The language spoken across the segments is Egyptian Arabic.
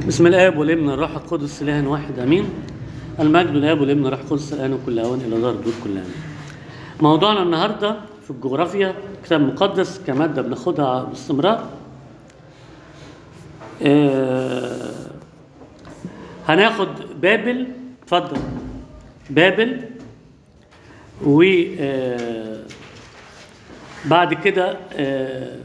بسم الاب والابن والروح القدس اله واحد امين المجد للاب والابن والروح القدس الان وكل اوان الى دار الدور كل امين موضوعنا النهارده في الجغرافيا كتاب مقدس كماده بناخدها باستمرار آه هناخد بابل اتفضل بابل و آه بعد كده آه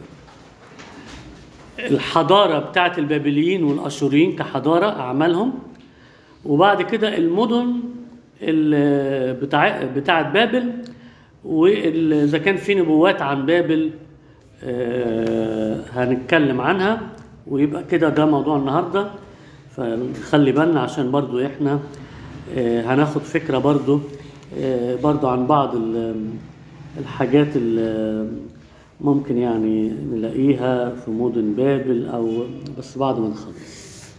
الحضارة بتاعت البابليين والأشوريين كحضارة أعمالهم وبعد كده المدن ال- بتاع بتاعت بابل وإذا كان في نبوات عن بابل آه، هنتكلم عنها ويبقى كده ده موضوع النهاردة فخلي بالنا عشان برضو احنا آه، هناخد فكرة برضو آه، برضو عن بعض ال- الحاجات اللي ممكن يعني نلاقيها في مدن بابل او بس بعد ما نخلص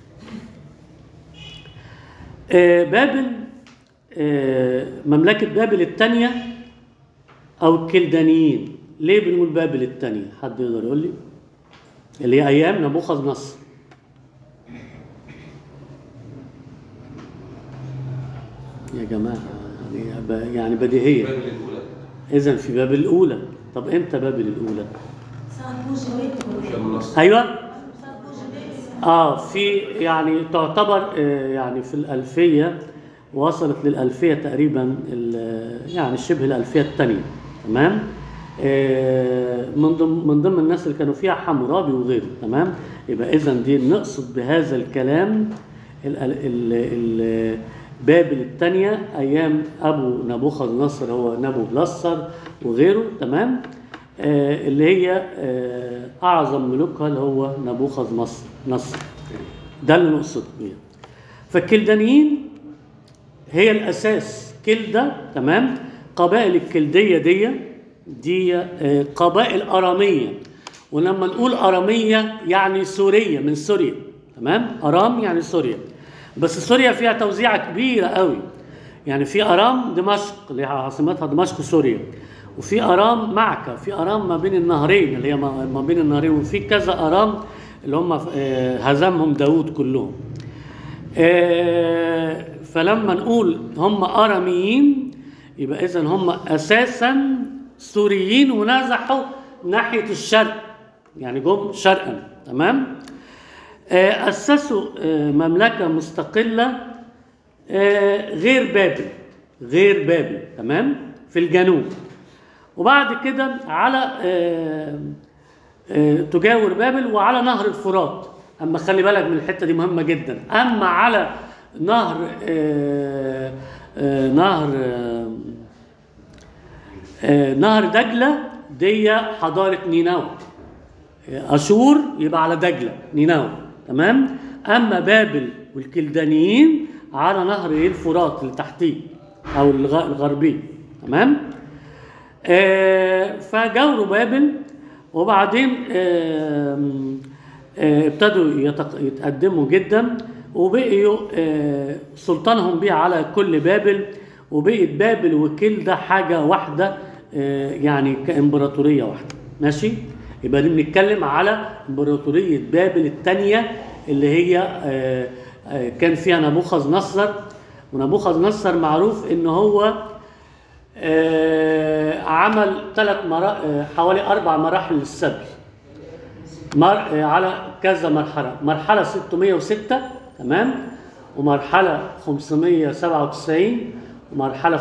آه، بابل آه، مملكة بابل الثانية أو الكلدانيين ليه بنقول بابل الثانية؟ حد يقدر يقول لي؟ اللي هي أيام نبوخذ نصر يا جماعة يعني ب- يعني بديهية بابل الأولى إذا في بابل الأولى طب إمتى بابل الأولى؟ شام نصر أيوه اه في يعني تعتبر آه، يعني في الألفية وصلت للألفية تقريبا ال- يعني شبه الألفية الثانية تمام آه، من ضمن من ضمن الناس اللي كانوا فيها حمورابي وغيره تمام يبقى إذا دي نقصد بهذا الكلام ال ال ال ال بابل الثانية أيام أبو نبوخذ نصر هو نبو بلصر وغيره تمام آه، اللي هي آه، أعظم ملوكها اللي هو نبوخذ مصر نصر ده اللي نقصد بيه فالكلدانيين هي الأساس كلدة تمام قبائل الكلدية دي دي آه، قبائل أرامية ولما نقول أرامية يعني سورية من سوريا تمام أرام يعني سوريا بس سوريا فيها توزيعة كبيرة قوي يعني في أرام دمشق اللي هي عاصمتها دمشق سوريا وفي أرام معكا في أرام ما بين النهرين اللي هي ما ما بين النهرين وفي كذا أرام اللي هم آه، هزمهم داوود كلهم آه، فلما نقول هم أراميين يبقى إذا هم أساسا سوريين ونزحوا ناحية الشرق يعني جم شرقا تمام آه، أسسوا آه، مملكة مستقلة آه، غير بابل غير بابل تمام في الجنوب وبعد كده على آه، آه، تجاور بابل وعلى نهر الفرات اما خلي بالك من الحته دي مهمه جدا اما على نهر آه، آه، نهر آه، آه، نهر دجله دي حضاره نينوى اشور يبقى على دجله نينوى تمام اما بابل والكلدانيين على نهر ايه الفرات اللي تحتيه او الغ- الغربي تمام آه، فجوروا بابل وبعدين آم، آه، ابتدوا يتق- يتقدموا جدا وبقيوا آه، سلطانهم بيه على كل بابل وبقت بابل وكلدة حاجة واحدة آه، يعني كإمبراطورية واحدة ماشي يبقى دي بنتكلم على إمبراطورية بابل الثانية اللي هي آه، آه، كان فيها نبوخذ نصر ونبوخذ نصر معروف ان هو آه، عمل ثلاث مرا... حوالي اربع مراحل للسبي مر... آه، على كذا مرحله مرحله 606 تمام ومرحله 597 ومرحله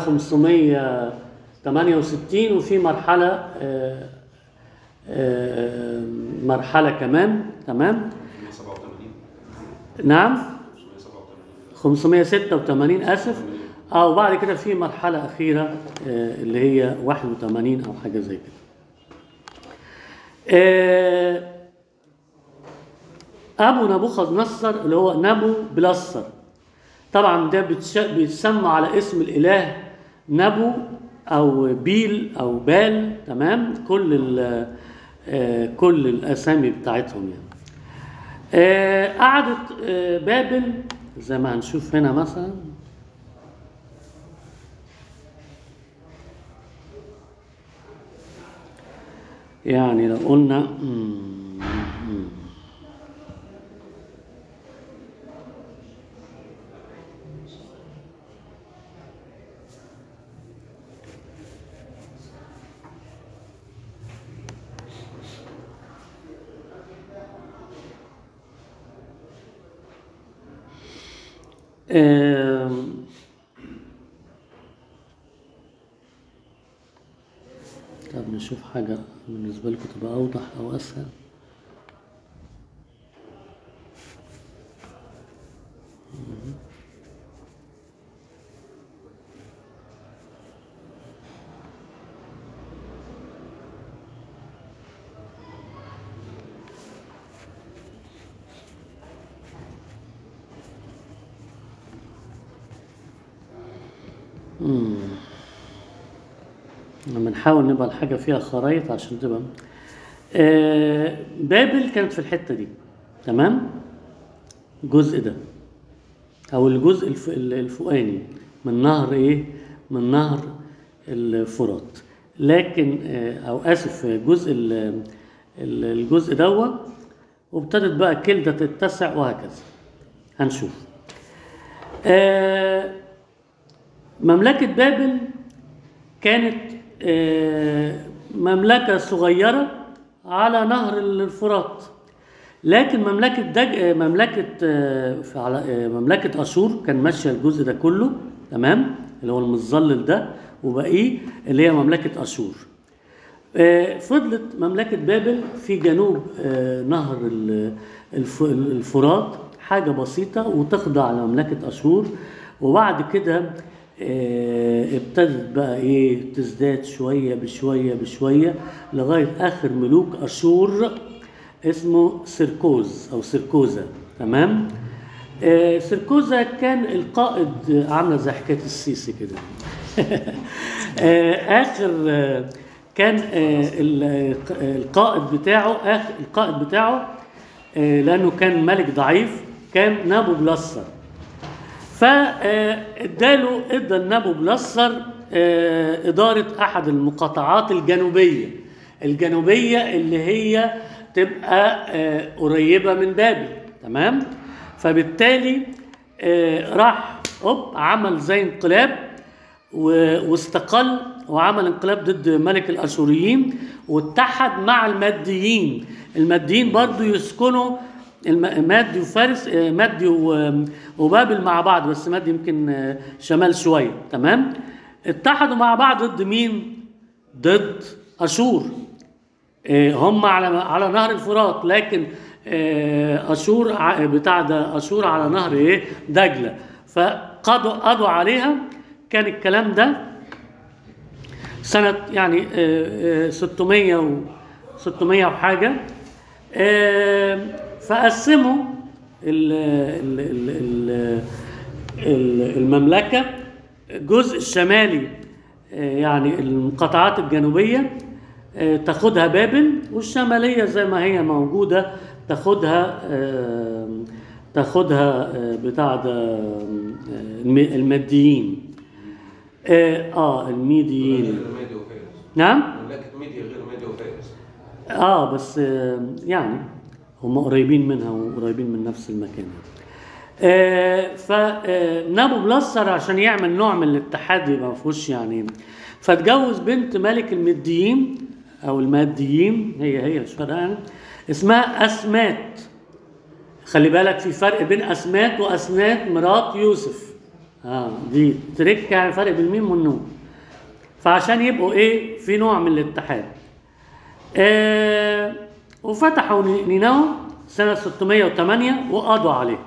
568 وفي مرحله آه، آه، مرحله كمان تمام 187 نعم 587 586 اسف اه وبعد كده في مرحله اخيره آه، اللي هي 81 او حاجه زي كده آه، ابو نبوخذ نصر اللي هو نبو بلصر طبعا ده بتش- بيتسمى على اسم الاله نبو او بيل او بال تمام كل ال- آه، كل الاسامي بتاعتهم يعني آه، قعدت آه، بابل زي ما هنشوف هنا مثلا يعني لو قلنا مم، مم. آم، طب نشوف حاجة بالنسبة لكم تبقى أوضح أو أسهل لما نحاول نبقى الحاجة فيها خرايط عشان تبقى آه بابل كانت في الحتة دي تمام الجزء ده أو الجزء الف... الفوقاني من نهر إيه من نهر الفرات لكن آه أو آسف جزء ال- ال- الجزء دوت وابتدت بقى كلدة تتسع وهكذا هنشوف آه مملكة بابل كانت آه، مملكة صغيرة على نهر الفرات لكن مملكة دج... آه، مملكة آه، في على آه، مملكة أشور كان ماشية الجزء ده كله تمام اللي هو المظلل ده وبقيه اللي هي مملكة أشور آه، فضلت مملكة بابل في جنوب آه، نهر ال- الف- الفرات حاجة بسيطة وتخضع لمملكة أشور وبعد كده آه، ابتدت بقى ايه تزداد شوية بشوية بشوية لغاية آخر ملوك أشور اسمه سيركوز أو سيركوزا تمام آه، سيركوزا كان القائد آه، عاملة زي حكاية السيسي كده آه، آخر آه، كان آه، ال- آه، القائد بتاعه آخر القائد بتاعه آه، لأنه كان ملك ضعيف كان نابو بلسر فاداله ادى النبو بلسر آه، اداره احد المقاطعات الجنوبيه الجنوبيه اللي هي تبقى آه، قريبه من بابل تمام فبالتالي آه، راح اوب عمل زي انقلاب و- واستقل وعمل انقلاب ضد ملك الاشوريين واتحد مع الماديين الماديين برضو يسكنوا الم- مادي وفارس آه، مادي و- وبابل مع بعض بس مادي يمكن آه، شمال شويه تمام اتحدوا مع بعض ضد مين ضد اشور آه، هم على على نهر الفرات لكن آه، اشور ع- بتاع ده اشور على نهر ايه دجله فقضوا قضوا عليها كان الكلام ده سنة يعني آه، آه، 600 و 600 وحاجة آه، فقسموا ال- ال- ال- ال- ال- المملكة الجزء الشمالي آه، يعني المقاطعات الجنوبية آه، تاخدها بابل والشمالية زي ما هي موجودة تاخدها آه، تاخدها آه، بتاع ده آه، الم- الماديين اه آه، الميديين غير ميديا وفارس نعم مملكة ميديا غير ميديا وفارس اه بس آه يعني هم قريبين منها وقريبين من نفس المكان آه فنابو بلسر عشان يعمل نوع من الاتحاد يبقى ما فيهوش يعني فاتجوز بنت ملك المديين او الماديين هي هي مش فارقه يعني اسمها اسمات خلي بالك في فرق بين اسمات واسنات مرات يوسف اه دي تريك يعني فرق بين الميم والنون فعشان يبقوا ايه في نوع من الاتحاد آه وفتحوا ني- نينوى سنة 608 وقضوا عليه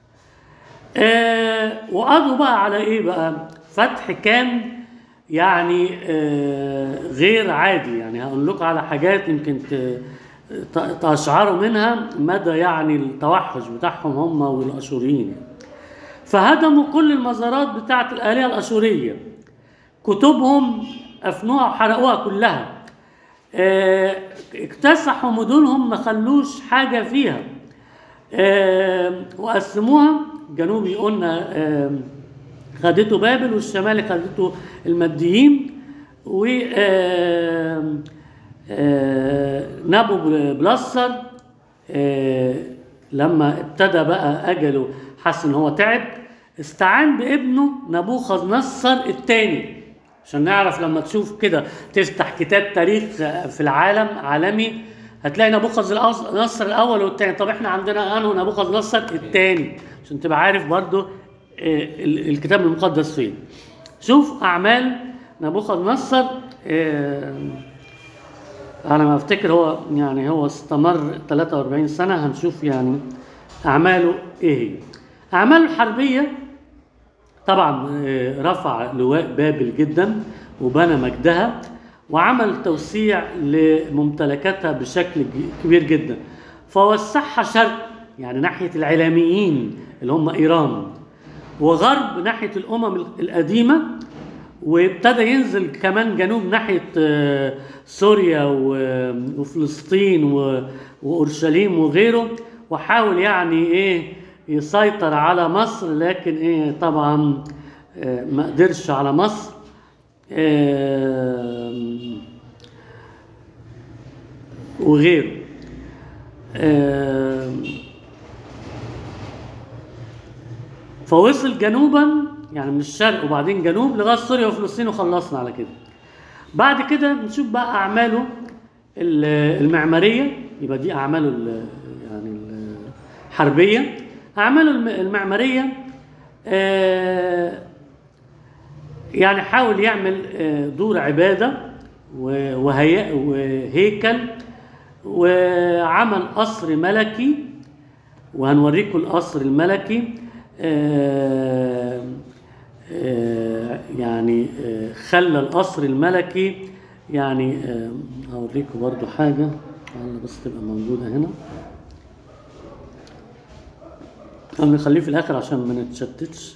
آه وقضوا بقى على ايه بقى فتح كان يعني آه غير عادي يعني هقول لكم على حاجات يمكن ت- ت- تشعروا منها مدى يعني التوحش بتاعهم هم والاشوريين فهدموا كل المزارات بتاعت الآلهة الأشورية كتبهم أفنوها وحرقوها كلها آه، اكتسحوا مدنهم ما خلوش حاجة فيها آه، وقسموها جنوبي قلنا آه، خدته بابل والشمالي خدته الماديين و آه، آه، نابو بلسر آه، لما ابتدى بقى اجله حس ان هو تعب استعان بابنه نبوخذ نصر الثاني عشان نعرف لما تشوف كده تفتح كتاب تاريخ في العالم عالمي هتلاقي نبوخذ الأوس- نصر الاول والثاني طب احنا عندنا انه نبوخذ نصر الثاني عشان تبقى عارف برضو آه، ال- الكتاب المقدس فين شوف اعمال نبوخذ نصر آه، على ما افتكر هو يعني هو استمر 43 سنه هنشوف يعني اعماله ايه هي اعماله الحربيه طبعا آه، رفع لواء بابل جدا وبنى مجدها وعمل توسيع لممتلكاتها بشكل ج- كبير جدا فوسعها شرق يعني ناحيه العلاميين اللي هم ايران وغرب ناحيه الامم القديمه وابتدى ينزل كمان جنوب ناحيه آه، سوريا و- وفلسطين و- واورشليم وغيره وحاول يعني ايه يسيطر على مصر لكن ايه طبعا آه، ما قدرش على مصر آم، وغيره آم، فوصل جنوبا يعني من الشرق وبعدين جنوب لغايه سوريا وفلسطين وخلصنا على كده بعد كده نشوف بقى اعماله ال- المعماريه يبقى دي اعماله ال- يعني الحربيه اعماله الم- المعماريه آه، يعني حاول يعمل آه، دور عباده و- وهي- وهيكل وعمل قصر ملكي وهنوريكم القصر الملكي آه، آه، يعني آه، خلى القصر الملكي يعني آه، هوريكم برضو حاجة الله بس تبقى موجودة هنا أنا نخليه في الآخر عشان ما نتشتتش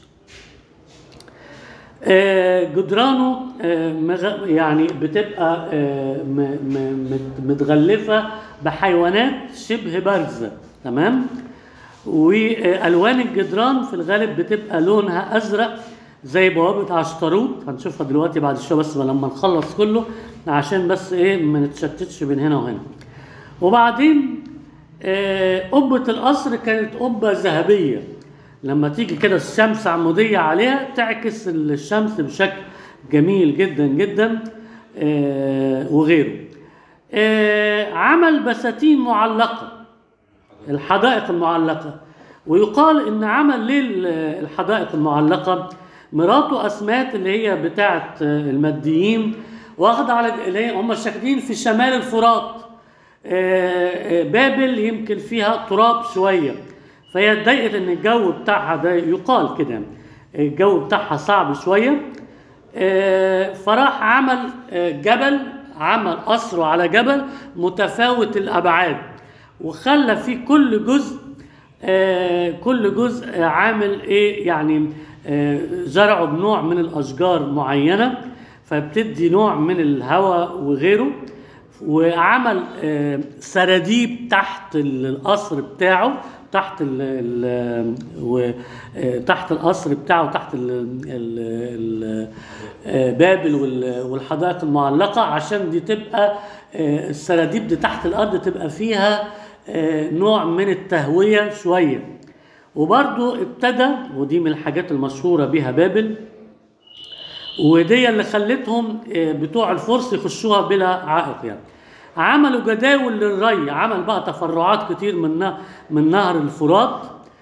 آه، جدرانه آه، مغ- يعني بتبقى آه، م- م- مت- متغلفة بحيوانات شبه بارزة تمام والوان الجدران في الغالب بتبقى لونها ازرق زي بوابه عشتروت هنشوفها دلوقتي بعد شويه بس لما نخلص كله عشان بس ايه ما نتشتتش بين هنا وهنا وبعدين آه، قبه القصر كانت قبه ذهبيه لما تيجي كده الشمس عموديه عليها تعكس الشمس بشكل جميل جدا جدا آه، وغيره آه، عمل بساتين معلقه الحدائق المعلقة ويقال ان عمل ليه ال- الحدائق المعلقة مراته اسمات اللي هي بتاعت الماديين واخدة على اللي هي هم ساكنين في شمال الفرات آه، آه، بابل يمكن فيها تراب شوية فهي اتضايقت ان الجو بتاعها ده يقال كده الجو بتاعها صعب شوية آه، فراح عمل آه، جبل عمل قصره على جبل متفاوت الابعاد وخلى فيه كل جزء آه، كل جزء آه، عامل ايه يعني آه، زرعه بنوع من الاشجار معينه فبتدي نوع من الهواء وغيره وعمل آه، سراديب تحت القصر بتاعه تحت ال ال و- آه، تحت القصر بتاعه تحت ال ال ال آه، بابل وال- والحدائق المعلقه عشان دي تبقى آه، السراديب دي تحت الارض تبقى فيها آه، نوع من التهويه شويه وبرضو ابتدى ودي من الحاجات المشهوره بها بابل ودي اللي خلتهم آه، بتوع الفرس يخشوها بلا عائق يعني عملوا جداول للري عمل بقى تفرعات كتير من نه- من نهر الفرات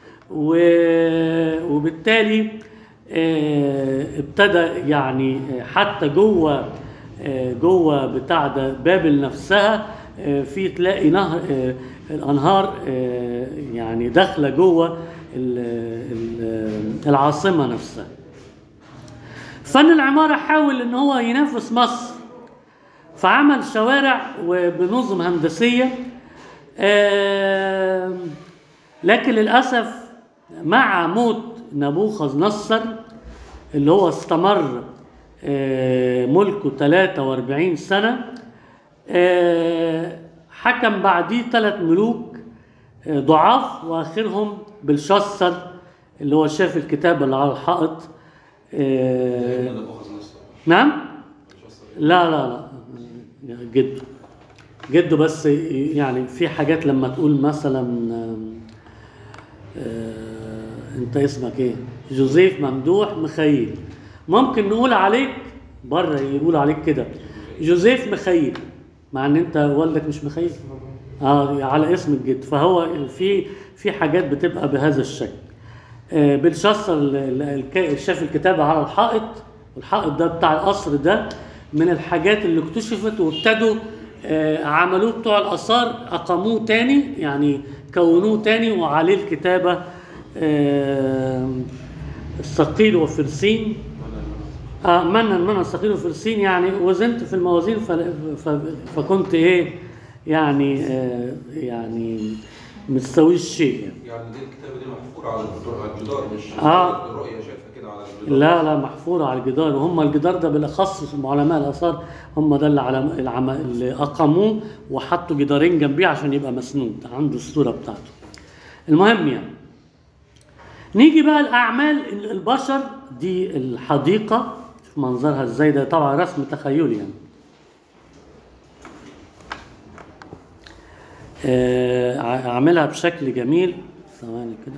و- وبالتالي آه، ابتدى يعني آه، حتى جوه آه، جوه بتاع ده بابل نفسها آه، في تلاقي نهر آه، الانهار آه، يعني داخله جوه ال- ال- العاصمه نفسها فن العمارة حاول ان هو ينافس مصر فعمل شوارع وبنظم هندسية آم، لكن للأسف مع موت نبوخذ نصر اللي هو استمر آه، ملكه 43 سنة آه، حكم بعديه ثلاث ملوك آه، ضعاف واخرهم بلشسر اللي هو شاف الكتاب اللي على الحائط آه، ابن نبوخذ نصر نعم مش أصل. لا لا لا جده جده بس يعني في حاجات لما تقول مثلا آم، آه، انت اسمك ايه جوزيف ممدوح مخيل ممكن نقول عليك بره يقول عليك كده جوزيف مخيل مع ان انت والدك مش مخيل اه على اسم الجد فهو في في حاجات بتبقى بهذا الشكل آه، بلشسر ال- ال- الك- شاف الكتابة على الحائط والحائط ده بتاع القصر ده من الحاجات اللي اكتشفت وابتدوا آه، عملوه بتوع الآثار أقاموه تاني يعني كونوه تاني وعليه الكتابة آه، الثقيل وفرسين آه منا منا ثقيل وفرسين يعني وزنت في الموازين ف... ف... فكنت ايه يعني آه يعني متساوي الشيء يعني. يعني دي الكتابة دي محفورة على الجدار- على الجدار مش آه. الرؤية شايفها كده على الجدار لا لا محفورة على الجدار وهم الجدار ده بالاخص علماء الاثار هم ده اللي, علم... العم... اللي اقاموه وحطوا جدارين جنبيه عشان يبقى مسنود عنده الصورة بتاعته المهم يعني نيجي بقى لاعمال البشر دي الحديقة شوف منظرها ازاي ده طبعا رسم تخيلي يعني آه، اعملها بشكل جميل ثواني كده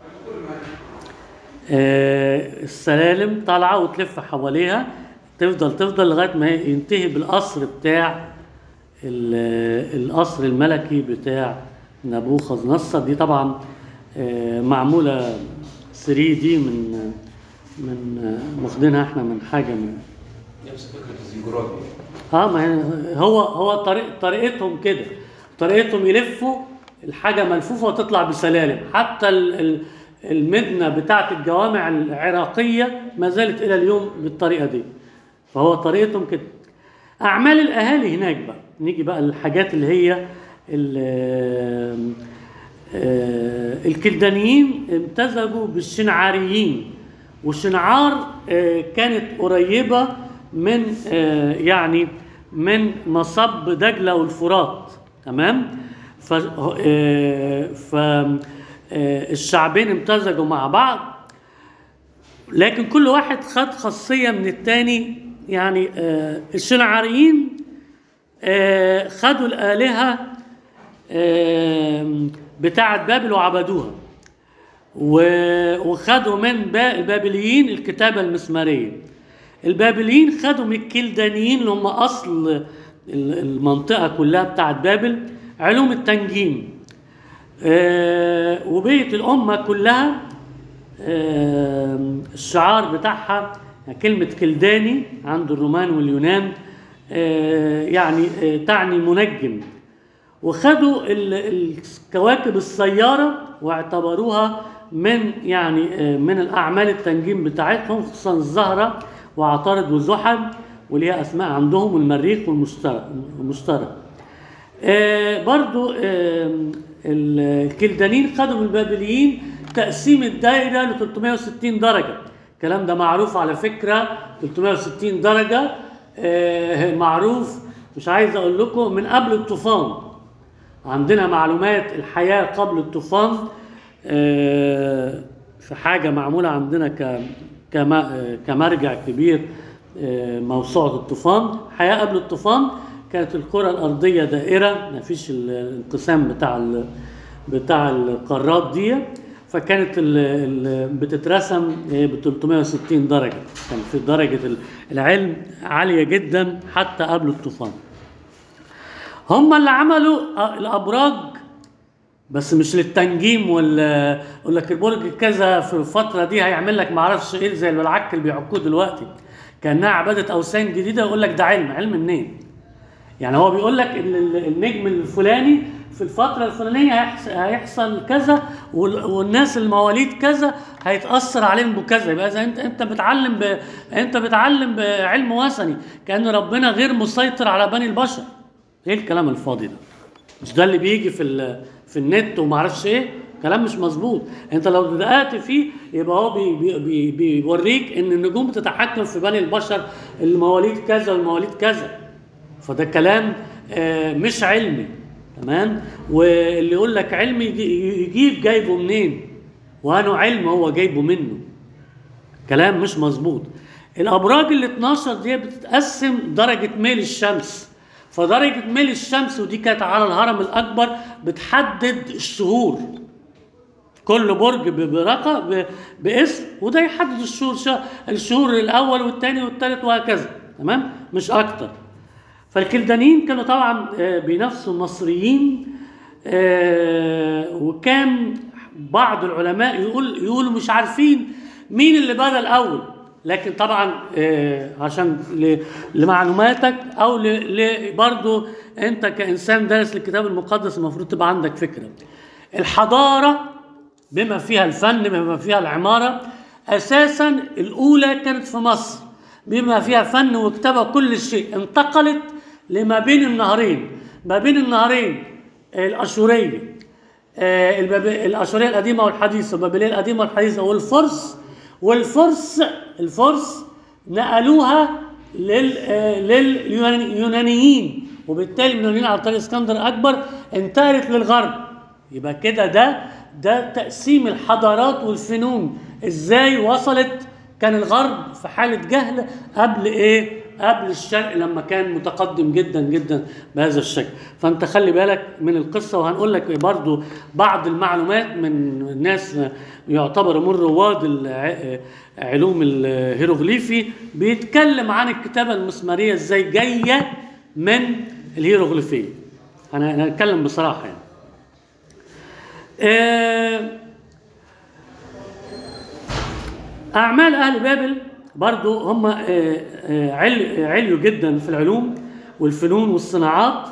آه، السلالم طالعه وتلف حواليها تفضل تفضل لغايه ما ينتهي بالقصر بتاع ال- القصر الملكي بتاع نبوخذ نصر دي طبعا آه، معموله 3 دي من من آه، واخدينها احنا من حاجه من نفس فكرة الزيجورات دي اه ما هي هو هو طريق طريقتهم كده طريقتهم يلفوا الحاجه ملفوفه وتطلع بسلالم حتى ال- ال- المدنه بتاعت الجوامع العراقيه ما زالت الى اليوم بالطريقه دي فهو طريقتهم كده اعمال الاهالي هناك بقى نيجي بقى للحاجات اللي هي ال- آه، الكلدانيين امتزجوا بالشنعاريين والشنعار آه، كانت قريبة من آه، يعني من مصب دجلة والفرات تمام ف آه، ف آه، الشعبين امتزجوا مع بعض لكن كل واحد خد خاصية من التاني يعني آه، الشنعاريين آه، خدوا الآلهة آه، بتاعة بابل وعبدوها و- وخدوا من با- البابليين الكتابة المسمارية البابليين خدوا من الكلدانيين اللي هم أصل ال- المنطقة كلها بتاعت بابل علوم التنجيم آه، وبقيت الأمة كلها آه، الشعار بتاعها كلمة كلداني عند الرومان واليونان آه، يعني آه، تعني منجم وخدوا ال- الكواكب السيارة واعتبروها من يعني آه، من الأعمال التنجيم بتاعتهم خصوصا الزهرة وعطارد وزحل وليها أسماء عندهم والمريخ والمشتري المشتري آه، برضو آه، ال- الكلدانيين خدوا من البابليين تقسيم الدائرة ل 360 درجة الكلام ده معروف على فكرة 360 درجة آه، معروف مش عايز أقول لكم من قبل الطوفان عندنا معلومات الحياة قبل الطوفان آه، في حاجة معمولة عندنا ك كما- آه، كمرجع كبير آه، موسوعة الطوفان حياة قبل الطوفان كانت الكرة الأرضية دائرة ما فيش ال- الانقسام بتاع ال- بتاع القارات دي فكانت ال ال بتترسم ب 360 درجة كان في درجة ال- العلم عالية جدا حتى قبل الطوفان هم اللي عملوا آه، الابراج بس مش للتنجيم ولا يقول لك البرج كذا في الفتره دي هيعمل لك معرفش ايه زي العك اللي بيعكوه دلوقتي كانها عباده اوثان جديده يقول لك ده علم علم منين؟ يعني هو بيقول لك ان ال- النجم الفلاني في الفترة الفلانية هيحس- هيحصل كذا وال- والناس المواليد كذا هيتأثر عليهم بكذا يبقى إذا أنت أنت بتعلم ب... أنت بتعلم بعلم وثني كأن ربنا غير مسيطر على بني البشر. إيه الكلام الفاضي ده؟ مش ده اللي بيجي في ال... في النت وما اعرفش ايه كلام مش مظبوط انت لو دققت فيه يبقى هو بي بي بي بيوريك ان النجوم بتتحكم في بني البشر المواليد كذا والمواليد كذا فده كلام آه، مش علمي تمام واللي يقول لك علمي يجي- يجيب جايبه منين وانه علم هو جايبه منه كلام مش مظبوط الابراج ال 12 دي بتتقسم درجه ميل الشمس فدرجه ميل الشمس ودي كانت على الهرم الاكبر بتحدد الشهور كل برج ب- برقم ب- باسم وده يحدد الشهور شا- الشهور الاول والثاني والثالث وهكذا تمام مش اكتر فالكلدانيين كانوا طبعا آه، بينافسوا المصريين آه، وكان بعض العلماء يقول يقولوا مش عارفين مين اللي بنى الاول لكن طبعا آه، عشان ل- لمعلوماتك او ل- ل- برضو انت كانسان دارس الكتاب المقدس المفروض تبقى عندك فكره الحضاره بما فيها الفن بما فيها العماره اساسا الاولى كانت في مصر بما فيها فن وكتابه وكل شيء انتقلت لما بين النهرين ما بين النهرين الاشوريه آه، الباب- الاشوريه القديمه والحديثه البابليه القديمه والحديثه والفرس والفرس الفرس نقلوها لل آه، لليونانيين وبالتالي اليونانيين على طريق اسكندر اكبر انتقلت للغرب يبقى كده ده ده تقسيم الحضارات والفنون ازاي وصلت كان الغرب في حالة جهل قبل ايه؟ قبل الشرق لما كان متقدم جدا جدا بهذا الشكل فانت خلي بالك من القصة وهنقول لك برضو بعض المعلومات من ناس يعتبروا من رواد الع- علوم الهيروغليفي بيتكلم عن الكتابة المسمارية ازاي جاية من الهيروغليفية هن- هنتكلم بصراحة يعني آه، أعمال أهل بابل برضو هم آه، آه، عل- عليوا جدا في العلوم والفنون والصناعات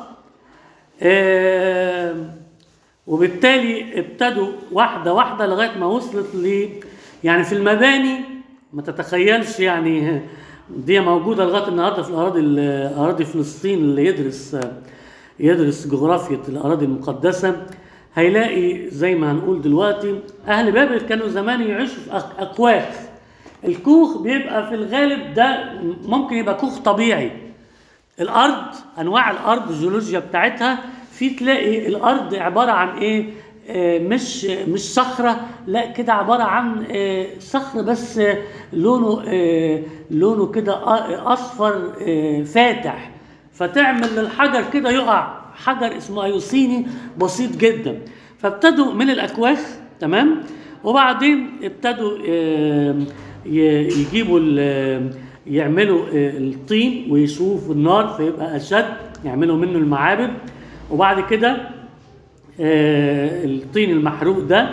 آه، وبالتالي ابتدوا واحدة واحدة لغاية ما وصلت ل يعني في المباني ما تتخيلش يعني دي موجودة لغاية النهاردة في الأراضي أراضي فلسطين اللي يدرس يدرس جغرافية الأراضي المقدسة هيلاقي زي ما هنقول دلوقتي أهل بابل كانوا زمان يعيشوا في أك- أكواخ الكوخ بيبقى في الغالب ده ممكن يبقى كوخ طبيعي الارض انواع الارض الجيولوجيا بتاعتها في تلاقي الارض عباره عن ايه آه، مش مش صخره لا كده عباره عن آه، صخر بس آه، لونه آه، لونه كده آه، اصفر آه، فاتح فتعمل للحجر كده يقع حجر اسمه ايوسيني بسيط جدا فابتدوا من الاكواخ تمام وبعدين ابتدوا آه، ي- يجيبوا ال- يعملوا آه، الطين ويشوفوا في النار فيبقى اشد يعملوا منه المعابد وبعد كده آه، الطين المحروق ده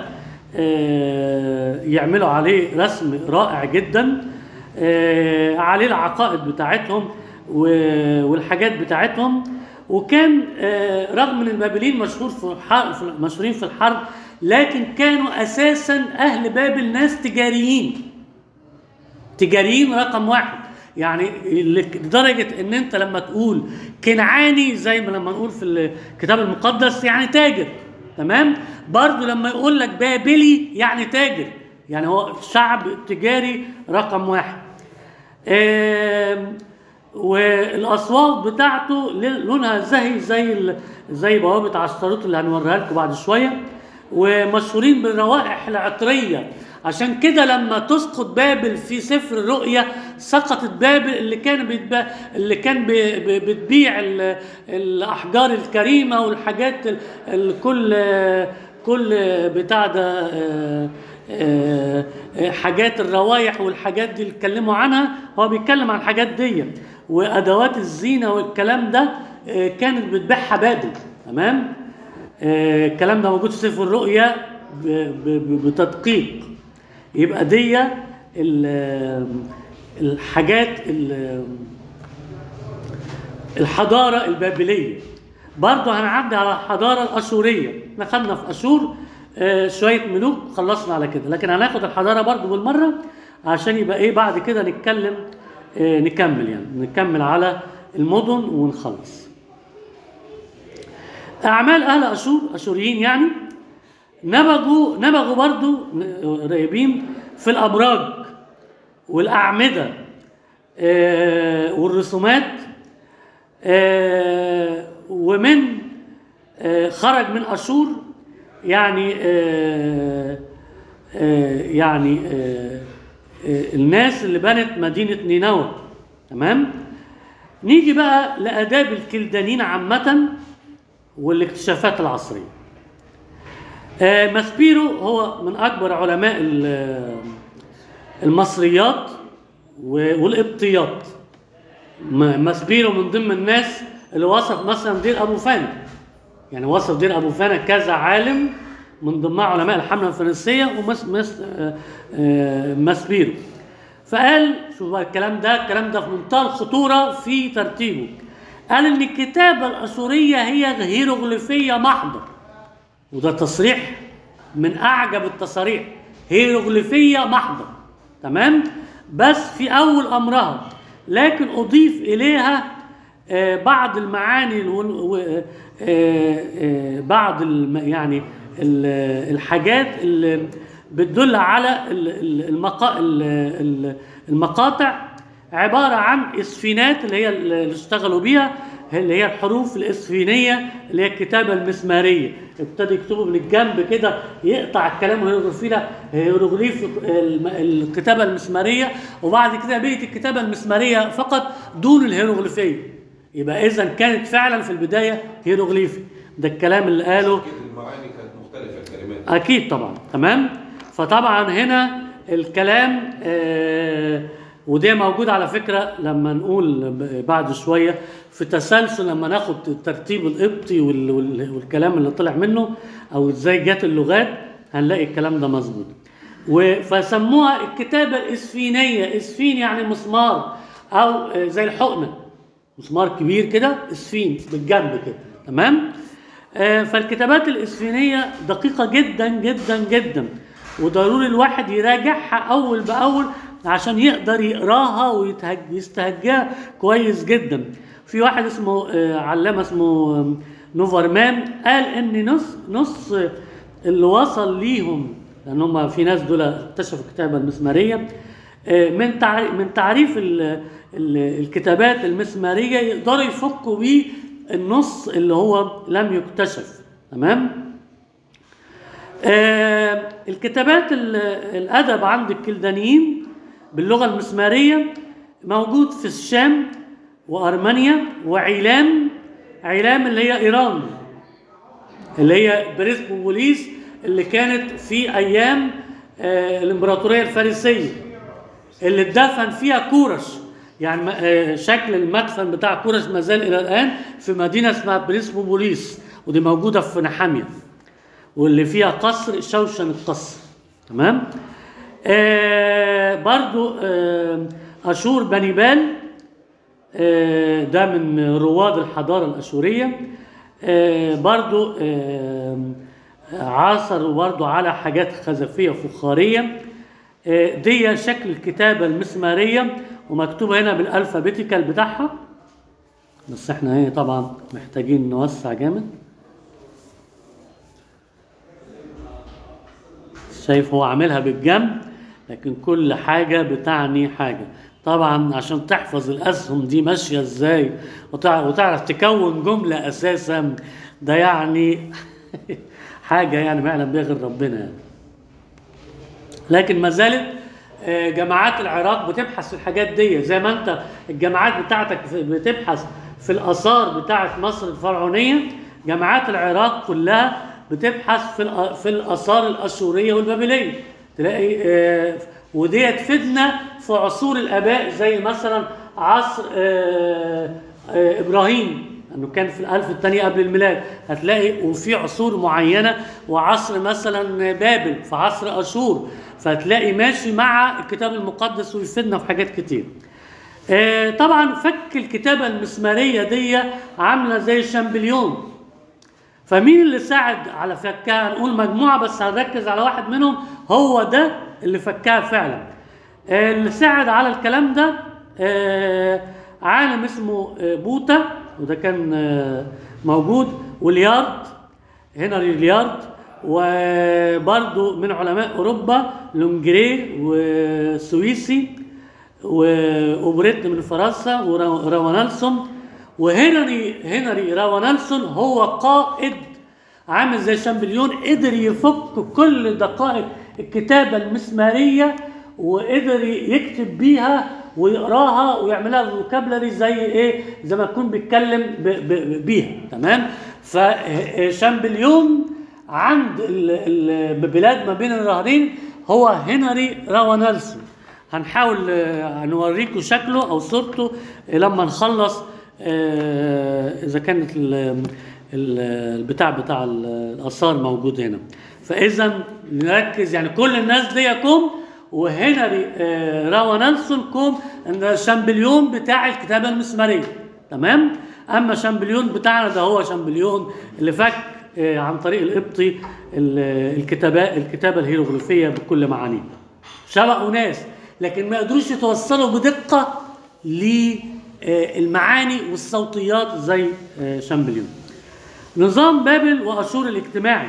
آه، يعملوا عليه رسم رائع جدا آه، عليه العقائد بتاعتهم و- والحاجات بتاعتهم وكان آه، رغم ان البابليين مشهور في الحرب في- مشهورين في الحرب لكن كانوا اساسا اهل بابل ناس تجاريين تجاريين رقم واحد يعني لك- لدرجة ان انت لما تقول كنعاني زي ما لما نقول في الكتاب المقدس يعني تاجر تمام برضو لما يقول لك بابلي يعني تاجر يعني هو شعب تجاري رقم واحد آم، والاصوات بتاعته ل- لونها زي زي ال- زي بوابه عشتروت اللي هنوريها لكم بعد شويه ومشهورين بالروائح العطريه عشان كده لما تسقط بابل في سفر الرؤيا سقطت بابل اللي كان بيتبا اللي كان بي- بي- بتبيع ال- الاحجار الكريمه والحاجات ال- ال- كل كل بتاع ده آه، آه، آه، حاجات الروايح والحاجات دي اللي اتكلموا عنها هو بيتكلم عن الحاجات دي وادوات الزينه والكلام ده آه، كانت بتبيعها بابل تمام آه، الكلام ده موجود في سفر الرؤيا ب- ب- ب- بتدقيق يبقى دي ال- الحاجات ال- الحضارة البابلية برضه هنعدي على الحضارة الأشورية احنا خدنا في أشور آه، شوية ملوك خلصنا على كده لكن هناخد الحضارة برضه بالمرة عشان يبقى ايه بعد كده نتكلم آه، نكمل يعني نكمل على المدن ونخلص أعمال أهل أشور أشوريين يعني نبغوا نبغوا برضو قريبين في الأبراج والأعمدة آه، والرسومات آه، ومن آه، خرج من أشور يعني آه، آه، يعني آه، آه، الناس اللي بنت مدينة نينوى تمام نيجي بقى لآداب الكلدانيين عامة والاكتشافات العصرية آه، ماسبيرو هو من أكبر علماء ال- المصريات و- والقبطيات م- ماسبيرو من ضمن الناس اللي وصف مثلا دير أبو فانا يعني وصف دير أبو فانا كذا عالم من ضمنها علماء الحمله الفرنسيه ومس مس آه، آه، ماسبيرو فقال شوف بقى الكلام ده الكلام ده في منتهى الخطوره في ترتيبه قال ان الكتابه الاشوريه هي هيروغليفيه محضه وده تصريح من اعجب التصاريح هيروغليفيه محضه تمام بس في اول امرها لكن اضيف اليها آه، بعض المعاني وال- و- آه، آه، بعض الم- يعني ال- الحاجات اللي بتدل على ال- ال- المقا- ال- ال- المقاطع عبارة عن اسفينات اللي هي اللي اشتغلوا بيها اللي هي الحروف الاسفينية اللي هي الكتابة المسمارية ابتدى يكتبوا من الجنب كده يقطع الكلام ويغرف فيها هيروغليف الم- الكتابة المسمارية وبعد كده بقيت الكتابة المسمارية فقط دون الهيروغليفية يبقى إذا كانت فعلا في البداية هيروغليفي ده الكلام اللي قاله اكيد المعاني كانت مختلفه الكلمات اكيد طبعا تمام فطبعا هنا الكلام آه وده موجود على فكره لما نقول ب- بعد شويه في تسلسل لما ناخد الترتيب القبطي وال وال والكلام اللي طلع منه او ازاي جت اللغات هنلاقي الكلام ده مظبوط و- فسموها الكتابه الاسفينيه اسفين يعني مسمار او آه، زي الحقنه مسمار كبير كده اسفين بالجنب كده تمام آه، فالكتابات الاسفينيه دقيقه جدا جدا جدا وضروري الواحد يراجعها اول باول عشان يقدر يقراها ويستهجاها كويس جدا في واحد اسمه آه، علامه اسمه آم، نوفرمان قال ان نص نص اللي وصل ليهم لان هم في ناس دول اكتشفوا الكتابه المسماريه آه، من تعريف من تعريف ال- ال- الكتابات المسماريه يقدروا يفكوا بيه النص اللي هو لم يكتشف تمام آه الكتابات ال- الادب عند الكلدانيين باللغه المسماريه موجود في الشام وارمينيا وعيلام عيلام اللي هي ايران اللي هي بريسبوبوليس اللي كانت في ايام آه الامبراطوريه الفارسيه اللي اتدفن فيها كورش يعني آه، شكل المدفن بتاع كورش ما زال الى الان في مدينه اسمها بريسبوبوليس ودي موجوده في نحاميه واللي فيها قصر شوشن القصر تمام آه برضو آه اشور بنيبال آه ده من رواد الحضاره الاشوريه آه برضو آه عاصروا برضو على حاجات خزفيه فخاريه آه دي شكل الكتابه المسماريه ومكتوبه هنا بالالفابيتيكال بتاعها بس احنا ايه طبعا محتاجين نوسع جامد شايف هو عاملها بالجنب لكن كل حاجة بتعني حاجة طبعا عشان تحفظ الأسهم دي ماشية ازاي وتع- وتعرف تكون جملة أساسا ده يعني حاجة يعني ما يعلم بها غير ربنا يعني. لكن ما زالت آه، جامعات العراق بتبحث في الحاجات دي زي ما انت الجامعات بتاعتك في- بتبحث في الاثار بتاعت مصر الفرعونيه جامعات العراق كلها بتبحث في الأ- في الاثار الاشوريه والبابليه تلاقي آه، ودي تفيدنا في عصور الاباء زي مثلا عصر آه، آه، ابراهيم انه كان في الالف الثانيه قبل الميلاد هتلاقي وفي عصور معينه وعصر مثلا بابل في عصر اشور فهتلاقي ماشي مع الكتاب المقدس ويفيدنا في حاجات كتير آه، طبعا فك الكتابه المسماريه دي عامله زي الشامبليون فمين اللي ساعد على فكها هنقول مجموعه بس هنركز على واحد منهم هو ده اللي فكها فعلا آه، اللي ساعد على الكلام ده آه، عالم اسمه آه، بوتا وده كان آه، موجود وليارد هنري ليارد وبرضو من علماء اوروبا لونجري وسويسي واوبريت من فرنسا وراونالسون وهنري هنري راونالسون هو قائد عامل زي شامبليون قدر يفك كل دقائق الكتابه المسماريه وقدر يكتب بيها ويقراها ويعملها فوكابلري زي ايه زي ما يكون بيتكلم ب- ب- بيها تمام فشامبليون عند ال- ال- بلاد ما بين النهرين هو هنري راونالسون هنحاول آه، نوريكم شكله او صورته لما نخلص آه، اذا كانت ال- ال- البتاع بتاع ال- الاثار موجود هنا فاذا نركز يعني كل الناس دي كوم وهنري آه، راوا نيلسون كوم ان شامبليون بتاع الكتابه المسماريه تمام اما شامبليون بتاعنا ده هو شامبليون اللي فك آه، عن طريق القبطي ال- الكتابه الكتابه الهيروغليفيه بكل معانيها سبقوا ناس لكن ما قدروش يتوصلوا بدقه للمعاني والصوتيات زي آه، شامبليون نظام بابل واشور الاجتماعي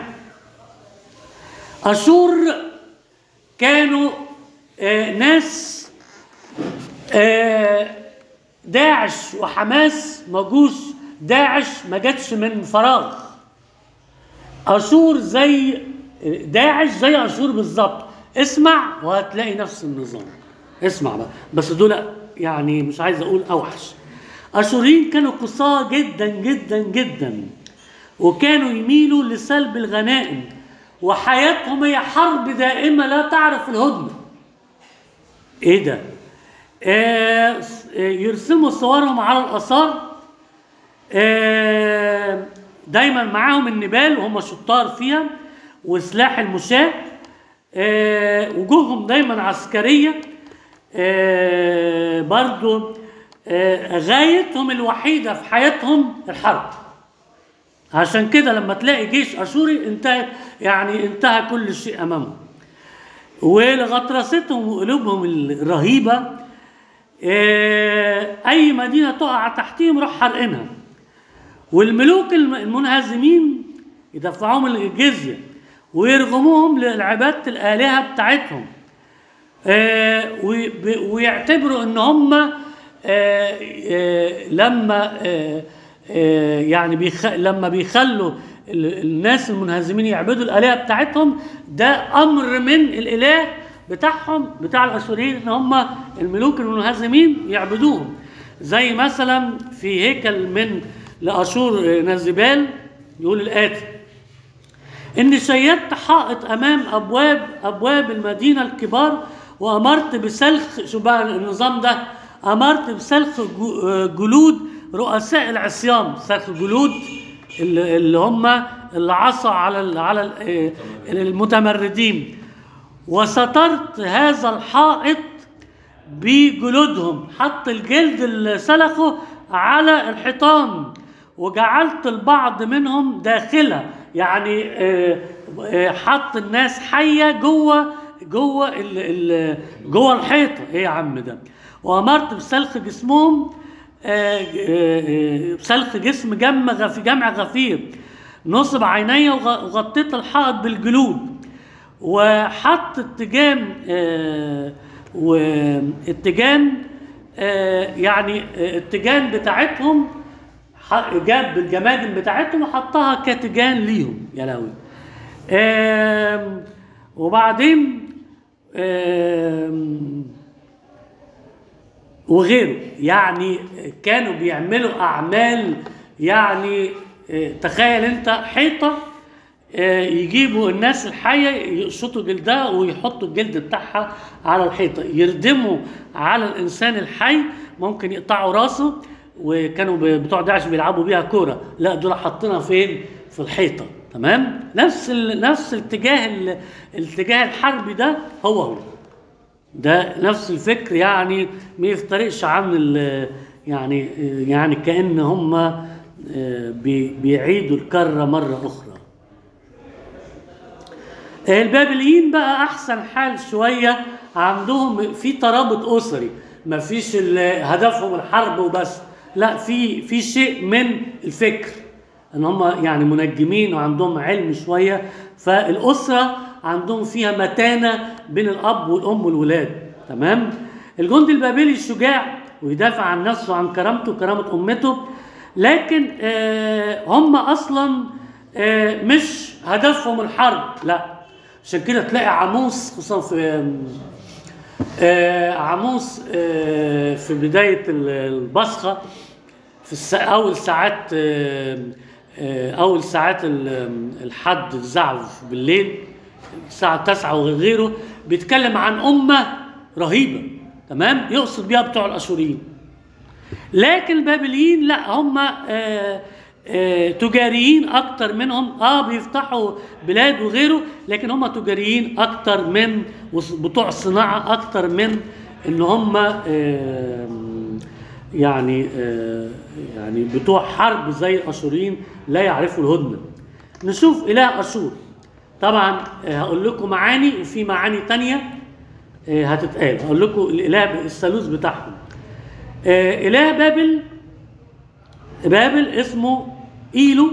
اشور كانوا آه، ناس آه، داعش وحماس مجوس داعش ما جاتش من فراغ اشور زي داعش زي اشور بالظبط اسمع وهتلاقي نفس النظام اسمع بقى بس دول يعني مش عايز اقول اوحش اشوريين كانوا قساة جدا جدا جدا وكانوا يميلوا لسلب الغنائم وحياتهم هي حرب دائمة لا تعرف الهدنة ايه ده آه س- آه، يرسموا صورهم على الاثار آه، دايما معاهم النبال وهم شطار فيها وسلاح المشاة آه، وجوههم دايما عسكرية آه، برضو آه، غايتهم الوحيدة في حياتهم الحرب عشان كده لما تلاقي جيش اشوري انتهى يعني انتهى كل شيء امامهم ولغطرستهم وقلوبهم الرهيبه آه، اي مدينه تقع تحتهم روح حرقينها والملوك الم- المنهزمين يدفعوهم الجزيه ويرغموهم لعباده الالهه بتاعتهم آه، وب- ويعتبروا ان هم آه، آه، لما آه، آه، يعني بيخ... لما بيخلوا ال- الناس المنهزمين يعبدوا الالهه بتاعتهم ده امر من الاله بتاعهم بتاع الاشوريين ان هم الملوك المنهزمين يعبدوهم زي مثلا في هيكل من لاشور آه، نزبال يقول الاتي إني شيدت حائط أمام أبواب أبواب المدينة الكبار وأمرت بسلخ شو بقى النظام ده أمرت بسلخ جو- آه، جلود رؤساء العصيان سلخ جلود اللي اللي هم اللي عصوا على ال- على ال- آه، المتمردين وسترت هذا الحائط بجلودهم حط الجلد اللي سلخه على الحيطان وجعلت البعض منهم داخلة يعني آه، آه، حط الناس حية جوه جوه ال ال جوه الحيطة ايه يا عم ده وامرت بسلخ جسمهم آه، آه، آه، بسلخ جسم جم غف جمع غفير نصب عيني وغ- وغطيت الحائط بالجلود وحط التجان آه، والتجان آه، يعني آه، التجان بتاعتهم ح- جاب الجماجم بتاعتهم وحطها كتجان ليهم يا لهوي آم، وبعدين آم، وغيره يعني كانوا بيعملوا اعمال يعني آه، تخيل انت حيطه آه، يجيبوا الناس الحيه يقشطوا جلدها ويحطوا الجلد بتاعها على الحيطه يردموا على الانسان الحي ممكن يقطعوا راسه وكانوا ب- بتوع داعش بيلعبوا بيها كوره لا دول حاطينها فين في الحيطه تمام نفس ال... نفس الاتجاه ال... الاتجاه الحربي ده هو هو ده نفس الفكر يعني ما يفترقش عن ال يعني يعني كأن هم آه، بي- بيعيدوا الكرة مرة أخرى البابليين بقى أحسن حال شوية عندهم في ترابط أسري ما فيش ال- هدفهم الحرب وبس لا في في شيء من الفكر ان هم يعني منجمين وعندهم علم شويه فالاسره عندهم فيها متانه بين الاب والام والولاد تمام الجندي البابلي الشجاع ويدافع عن نفسه وعن كرامته وكرامه امته لكن آه هم اصلا آه مش هدفهم الحرب لا عشان كده تلاقي عاموس خصوصا في آه عاموس آه في بدايه ال- البصخه في الس... اول ساعات آه، آه، اول ساعات ال- الحد الزعف بالليل الساعه 9 وغيره بيتكلم عن امه رهيبه تمام يقصد بيها بتوع الاشوريين لكن البابليين لا هم آه، آه، تجاريين اكتر منهم اه بيفتحوا بلاد وغيره لكن هم تجاريين اكتر من وص- بتوع صناعه اكتر من ان هم آه، يعني آه، يعني بتوع حرب زي الاشوريين لا يعرفوا الهدنه نشوف اله اشور طبعا آه، هقول لكم معاني وفي معاني تانية آه، هتتقال هقول لكم الاله الثالوث بتاعهم آه، اله بابل بابل اسمه ايلو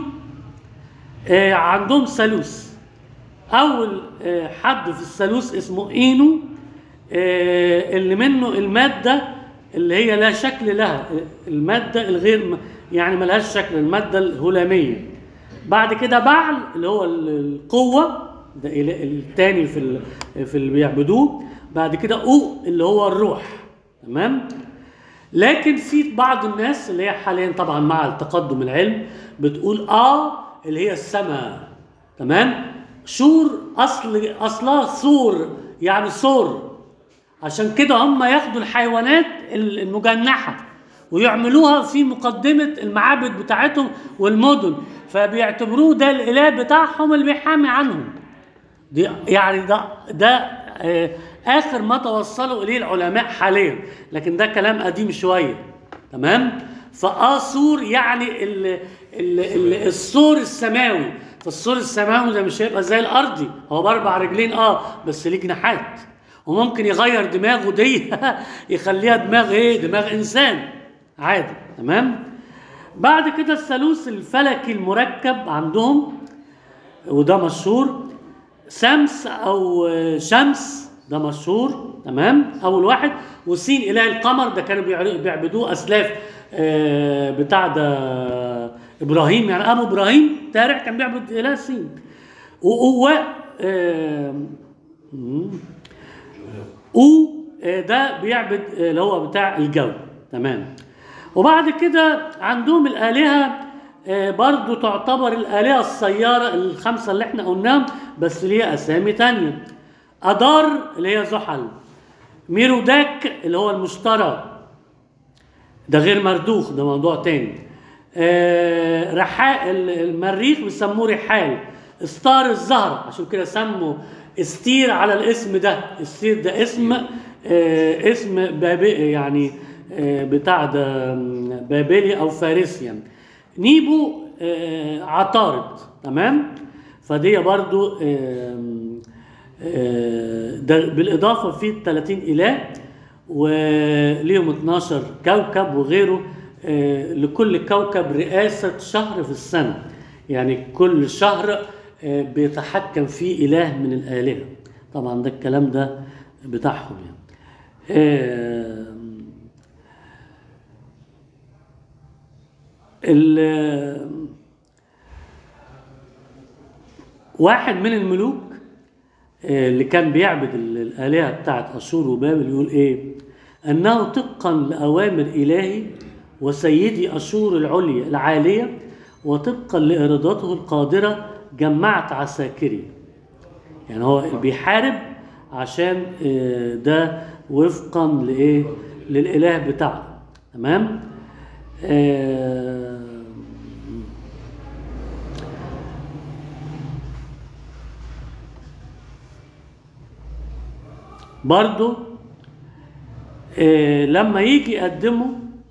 آه، عندهم ثالوث اول آه، حد في الثالوث اسمه اينو آه، اللي منه الماده اللي هي لا شكل لها الماده الغير م- يعني ملهاش شكل الماده الهلاميه بعد كده بعل اللي هو ال- القوه ده إله- التاني في ال- في اللي بيعبدوه بعد كده او اللي هو الروح تمام لكن في بعض الناس اللي هي حاليا طبعا مع التقدم العلم بتقول اه اللي هي السماء تمام شور اصل اصلها ثور يعني ثور عشان كده هم ياخدوا الحيوانات المجنحه ويعملوها في مقدمه المعابد بتاعتهم والمدن فبيعتبروه ده الاله بتاعهم اللي بيحامي عنهم دي يعني ده ده آه، اخر ما توصلوا اليه العلماء حاليا لكن ده كلام قديم شويه تمام فاسور يعني ال ال ال السور السماوي فالسور السماوي ده مش هيبقى زي الارضي هو باربع رجلين اه بس ليه جناحات وممكن يغير دماغه دي يخليها دماغ ايه دماغ انسان عادي تمام بعد كده الثالوث الفلكي المركب عندهم وده مشهور شمس او شمس ده مشهور تمام اول واحد وسين اله القمر ده كانوا بيعر- بيعبدوه اسلاف آه، بتاع ده ابراهيم يعني ابو ابراهيم تارح كان بيعبد اله سين وقواء او آه، ده بيعبد آه، اللي هو بتاع الجو تمام وبعد كده عندهم الآلهة آه، برضو تعتبر الآلهة السيارة الخمسة اللي احنا قلناهم بس ليها أسامي تانية أدار اللي هي زحل ميروداك اللي هو المشترى ده غير مردوخ ده موضوع تاني آه رحاء ال- المريخ بيسموه رحال استار الزهرة عشان كده سموا استير على الاسم ده استير ده اسم آه اسم بابي يعني آه بتاع ده م، بابلي او فارسي يعني. نيبو آه عطارد تمام فدي برضو آم، آه، ده بالاضافه في 30 اله وليهم 12 كوكب وغيره آه، لكل كوكب رئاسه شهر في السنه يعني كل شهر آه، بيتحكم فيه اله من الالهه طبعا ده الكلام ده بتاعهم يعني آه، ال- واحد من الملوك آه، اللي كان بيعبد ال- الآلهة بتاعت أشور وبابل يقول إيه؟ أنه طبقا لأوامر إلهي وسيدي أشور العليا العالية وطبقا لإرادته القادرة جمعت عساكري يعني هو بيحارب عشان آه، ده وفقا لإيه؟ للإله بتاعه تمام؟ آه، برضو آه، لما يجي يقدموا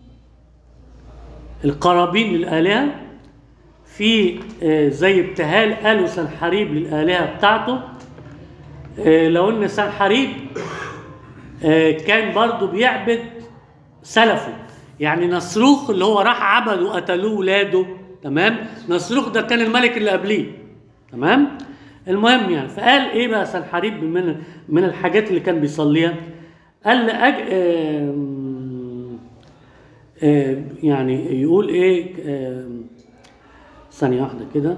القرابين للآلهة في آه، زي ابتهال قالوا سنحريب للآلهة بتاعته آه، لو ان سنحريب آه، كان برضو بيعبد سلفه يعني نصروخ اللي هو راح عبد وقتلوه ولاده تمام نصروخ ده كان الملك اللي قبليه تمام المهم يعني فقال ايه بقى سنحريب من من الحاجات اللي كان بيصليها قال لأج... آم، آم، يعني يقول ايه آم، ثانية واحدة كده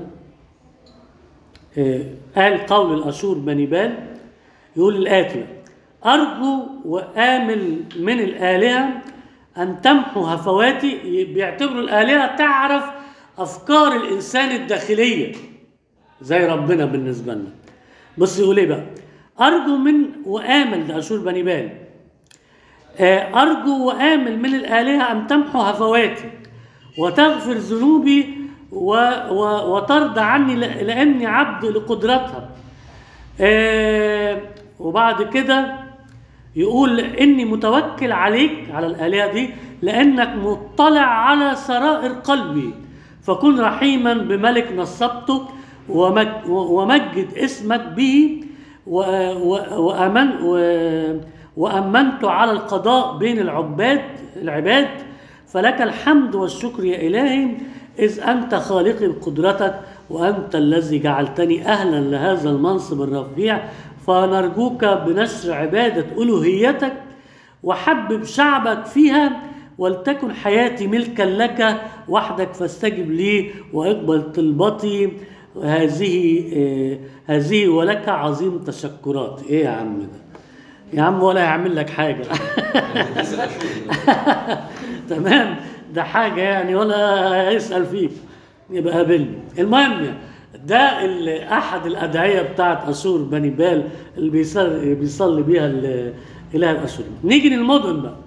آه، قال قول الأشور بني بال يقول الآتي أرجو وآمل من الآلهة أن تمحو هفواتي بيعتبروا الآلهة تعرف أفكار الإنسان الداخلية زي ربنا بالنسبة لنا بص يقول إيه بقى أرجو من وآمل ده أشور بني بال آه، أرجو وآمل من الآلهة أن تمحو هفواتي وتغفر ذنوبي و و وترضى عني ل- لاني عبد لقدرتها آه وبعد كده يقول اني متوكل عليك على الالهه دي لانك مطلع على سرائر قلبي فكن رحيما بملك نصبته ومج- ومجد اسمك به و- و- وأمن و- وأمنت على القضاء بين العباد العباد فلك الحمد والشكر يا إلهي إذ أنت خالقي بقدرتك وأنت الذي جعلتني أهلا لهذا المنصب الرفيع فنرجوك بنشر عبادة ألوهيتك وحبب شعبك فيها ولتكن حياتي ملكا لك وحدك فاستجب لي واقبل طلبتي هذه آه، هذه ولك عظيم تشكرات ايه يا عم ده يا عم ولا هيعمل لك حاجه لسه أشهر. تمام ده حاجه يعني ولا هيسال فيك يبقى قابلني المهم ده ال- احد الادعيه بتاعت اشور بني بال اللي بيصلي بيصلي بيها ال- اله الاشور نيجي للمدن بقى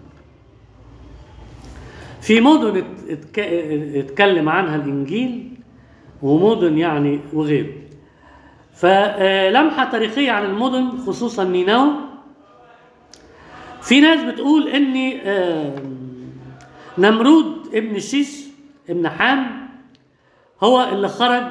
في مدن ات- اتك- اتكلم عنها الانجيل ومدن يعني وغيره فلمحه تاريخيه عن المدن خصوصا نينوى في ناس بتقول ان آه، نمرود ابن شيش ابن حام هو اللي خرج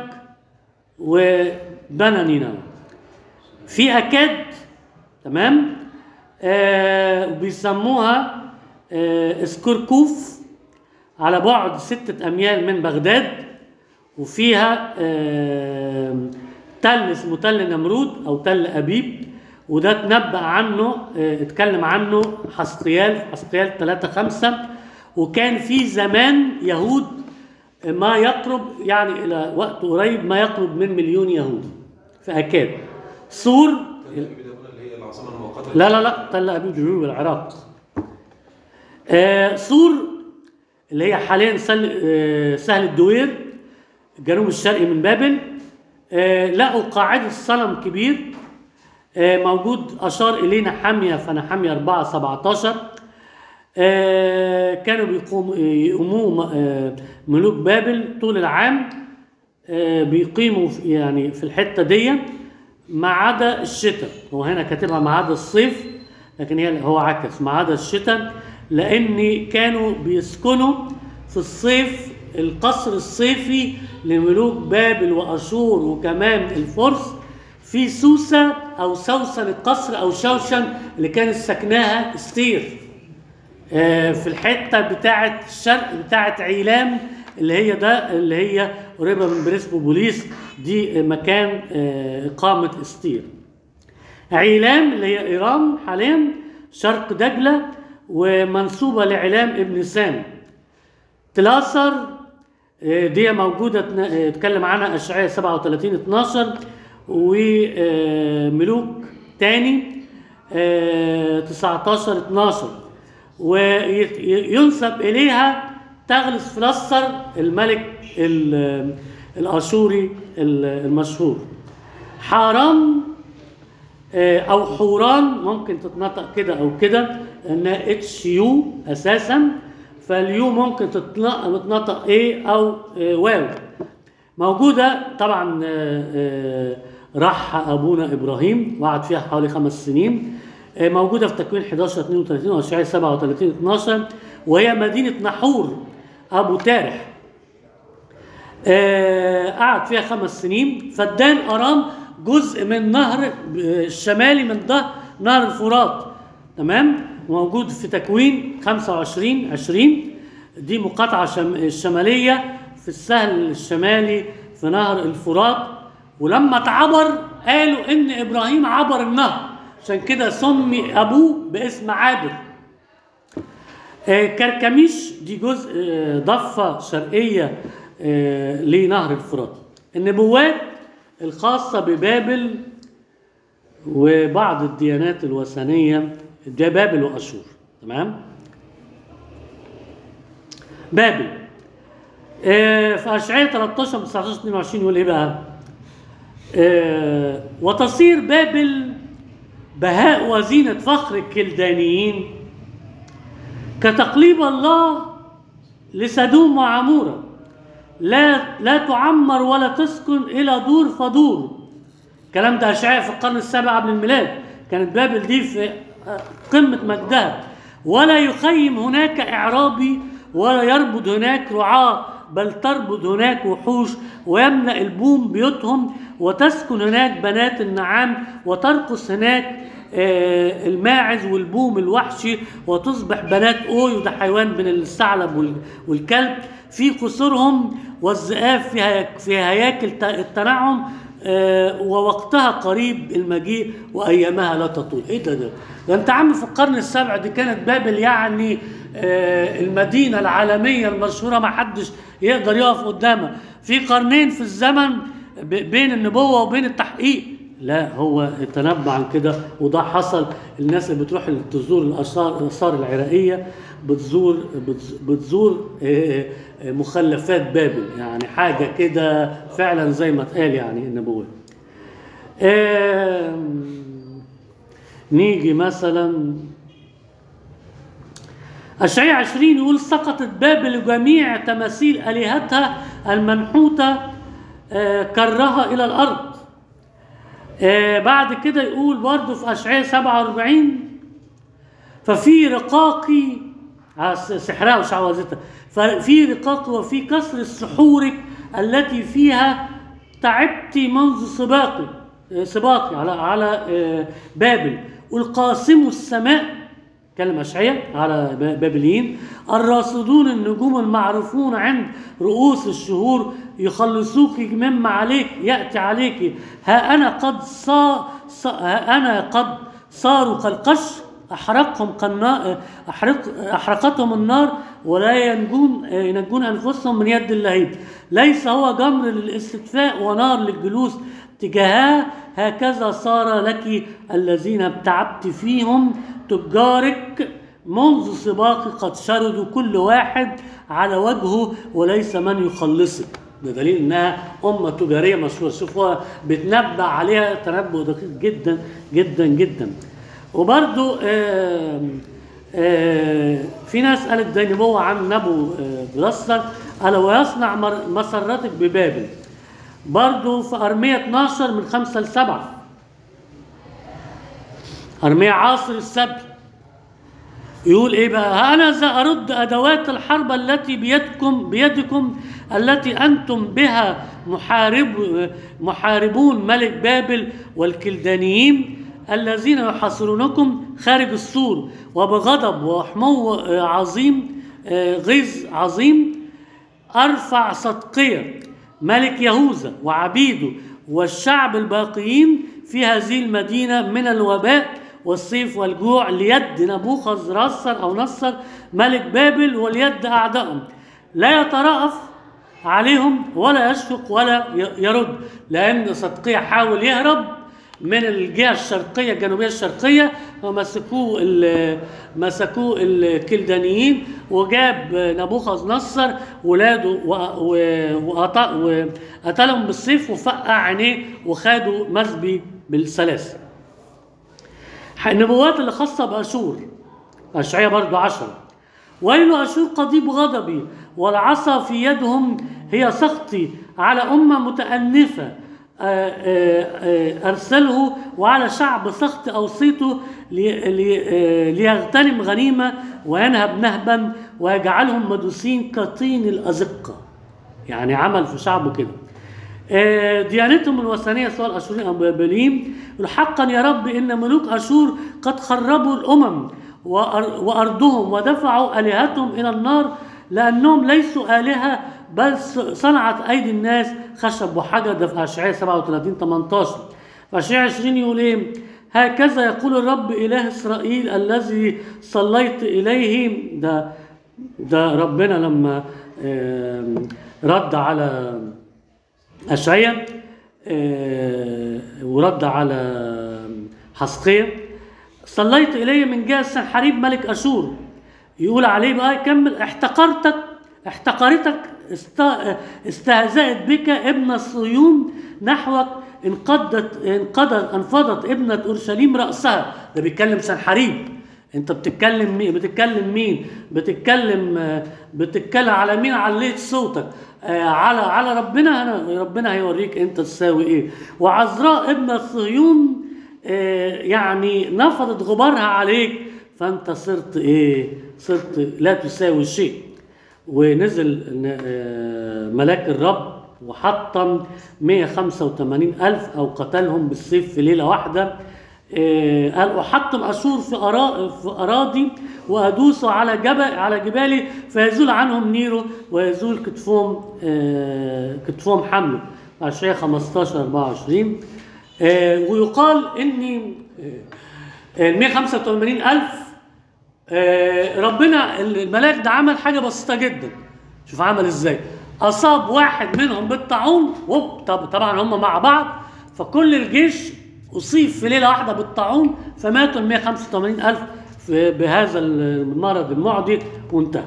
وبنى نينوى في اكاد تمام آه بيسموها آه اسكركوف على بعد ستة أميال من بغداد وفيها آه تل اسمه تل نمرود أو تل أبيب وده اتنبأ عنه آه اتكلم عنه حسقيال حسقيال 3 5 وكان في زمان يهود ما يقرب يعني إلى وقت قريب ما يقرب من مليون يهودي في أكاد سور تل أبيب ده قلنا اللي هي العاصمة المؤقتة لا لا لا تل أبيب جنوب العراق آه سور اللي هي حاليا سهل, آه سهل الدوير الجنوب الشرقي من بابل آه لقوا قاعدة صنم كبير آه موجود أشار إلينا حامية فنحامية 4 17 آه كانوا بيقوم يقوموا آه ملوك بابل طول العام آه بيقيموا في- يعني في الحتة دي ما عدا الشتاء هو هنا كاتبها ما عدا الصيف لكن هي هو عكس ما عدا الشتاء لان كانوا بيسكنوا في الصيف القصر الصيفي لملوك بابل واشور وكمان الفرس في سوسه او سوسن القصر او شوشن اللي كانت سكناها استير آه، في الحته بتاعه الشرق بتاعه عيلام اللي هي ده اللي هي قريبه من بريسبوبوليس دي مكان آه، اقامه استير عيلام اللي هي ايران حاليا شرق دجله ومنسوبه لعلام ابن سام تلاثر آه، دي موجوده تن- آه، اتكلم عنها اشعياء 37 12 وملوك تاني آه، 19 12 وينسب اليها تغلس فلسطر الملك ال- الاشوري ال- المشهور حرام آه، او حوران ممكن تتنطق كده او كده انها اتش يو اساسا فاليو ممكن تتنطق تتنطق ايه او آه، واو موجوده طبعا آه، آه، راح ابونا ابراهيم وقعد فيها حوالي خمس سنين آه، موجوده في تكوين 11 32 واشعياء 37 12 وهي مدينه نحور ابو تارح آه، قعد فيها خمس سنين فدان ارام جزء من نهر آه، الشمالي من ده نهر الفرات تمام موجود في تكوين 25 20 دي مقاطعه شم... الشماليه في السهل الشمالي في نهر الفرات ولما اتعبر قالوا ان ابراهيم عبر النهر عشان كده سمي ابوه باسم عابر آه، كركميش دي جزء آه، ضفة شرقية آه، لنهر الفرات النبوات الخاصة ببابل وبعض الديانات الوثنية ده بابل وأشور تمام بابل آه، في أشعياء 13 19 22 يقول إيه بقى؟ آه، وتصير بابل بهاء وزينة فخر الكلدانيين كتقليب الله لسدوم وعمورة لا لا تعمر ولا تسكن الى دور فدور الكلام ده اشعياء في القرن السابع قبل الميلاد كانت بابل دي في قمه مجدها ولا يخيم هناك اعرابي ولا يربض هناك رعاه بل تربض هناك وحوش ويملا البوم بيوتهم وتسكن هناك بنات النعام وترقص هناك آه، الماعز والبوم الوحشي وتصبح بنات اوي وده حيوان بين الثعلب وال- والكلب في قصورهم والذئاب في هياك- في هياكل ت- التنعم آه، ووقتها قريب المجيء وايامها لا تطول ايه ده ده ده انت عم في القرن السابع دي كانت بابل يعني آه، المدينه العالميه المشهوره ما حدش يقدر يقف قدامها في قرنين في الزمن ب- بين النبوه وبين التحقيق لا هو تنبأ عن كده وده حصل الناس اللي بتروح تزور الآثار الآثار العراقية بتزور بتز- بتزور آه، آه، مخلفات بابل يعني حاجة كده فعلا زي ما اتقال يعني النبوة آم، نيجي مثلا أشعياء 20 يقول سقطت بابل جميع تماثيل آلهتها المنحوتة آه، كرها إلى الأرض آه، بعد كده يقول برضه في أشعياء 47 ففي رقاقي على س- سحرها وشعوذتها ففي رقاق وفي كسر سحورك التي فيها تعبت منذ سباقي آه، سباقي على على آه، بابل والقاسم السماء كلمة أشعياء على ب- بابليين الراصدون النجوم المعروفون عند رؤوس الشهور يخلصوك مما عليك يأتي عليك ها أنا قد صا صا ها أنا قد صاروا كالقش أحرقهم قنا أحرق أحرقتهم النار ولا ينجون ينجون أنفسهم من يد اللهيب ليس هو جمر للاستدفاء ونار للجلوس تجاهها هكذا صار لك الذين ابتعبت فيهم تجارك منذ سباق قد شردوا كل واحد على وجهه وليس من يخلصك ده دليل انها امه تجاريه مشهوره شوف هو بيتنبأ عليها تنبؤ دقيق جدا جدا جدا وبرضو آم، آه، في ناس قالت ده نبوة عن نبو آه، بلستر قال ويصنع مر- مسرتك ببابل برضو في أرمية 12 من 5 ل 7 أرمية عاصر السبت يقول ايه بقى ها انا ذا ارد ادوات الحرب التي بيدكم بيدكم التي انتم بها محارب محاربون ملك بابل والكلدانيين الذين يحاصرونكم خارج السور وبغضب وحمو آه، عظيم آه، غيظ عظيم ارفع صدقيه ملك يهوذا وعبيده والشعب الباقيين في هذه المدينه من الوباء والسيف والجوع ليد نبوخذ رصر او نصر ملك بابل وليد اعدائهم لا يترأف عليهم ولا يشفق ولا ي- يرد لان صدقيه حاول يهرب من الجهه الشرقيه الجنوبيه الشرقيه ومسكوه ال- مسكوه الكلدانيين وجاب نبوخذ نصر ولاده و- و- وقط- وقتلهم بالسيف وفقع عينيه وخدوا مسبي بالسلاسل النبوات اللي خاصة بأشور أشعية برضو عشرة ويل أشور قضيب غضبي والعصا في يدهم هي سخطي على أمة متأنفة آه، آه، آه، أرسله وعلى شعب سخط أوصيته لي- لي- آه، ليغتنم غنيمة وينهب نهبا ويجعلهم مدوسين كطين الأزقة يعني عمل في شعبه كده آه، ديانتهم الوثنيه سواء الاشوريين او البابليين يقول حقا يا رب ان ملوك اشور قد خربوا الامم وأر- وارضهم ودفعوا الهتهم الى النار لانهم ليسوا الهه بل ص- صنعت ايدي الناس خشب وحجر ده في اشعياء 37 18 في اشعياء 20 يقول ايه هكذا يقول الرب اله اسرائيل الذي صليت اليه ده ده ربنا لما آم، رد على أشعيا آه، ورد على حسقية صليت إلي من جهة سنحريب ملك أشور يقول عليه بقى يكمل احتقرتك احتقرتك است- استهزأت بك ابن الصيون نحوك انقضت انقضت انفضت ابنة أورشليم رأسها ده بيتكلم سنحريب انت بتتكلم مين بتتكلم مين بتتكلم آه، بتتكلم على مين عليت صوتك آه، على على ربنا انا ربنا هيوريك انت تساوي ايه وعذراء ابن صهيون آه، يعني نفضت غبارها عليك فانت صرت ايه صرت لا تساوي شيء ونزل آه، ملاك الرب وحطم 185 ألف أو قتلهم بالسيف في ليلة واحدة آه، قال أحطم أشور في, أرا... في أراضي وأدوس على جبل على جبالي فيزول عنهم نيرو ويزول كتفهم آه، كتفهم حمله أشعياء 15 24 آه، ويقال إني آه، ال 185 ألف آه، ربنا الملاك ده عمل حاجه بسيطه جدا شوف عمل ازاي اصاب واحد منهم بالطاعون وب طب طبعا هم مع بعض فكل الجيش اصيب في ليله واحده بالطاعون فماتوا ال 185 الف في بهذا المرض المعدي وانتهى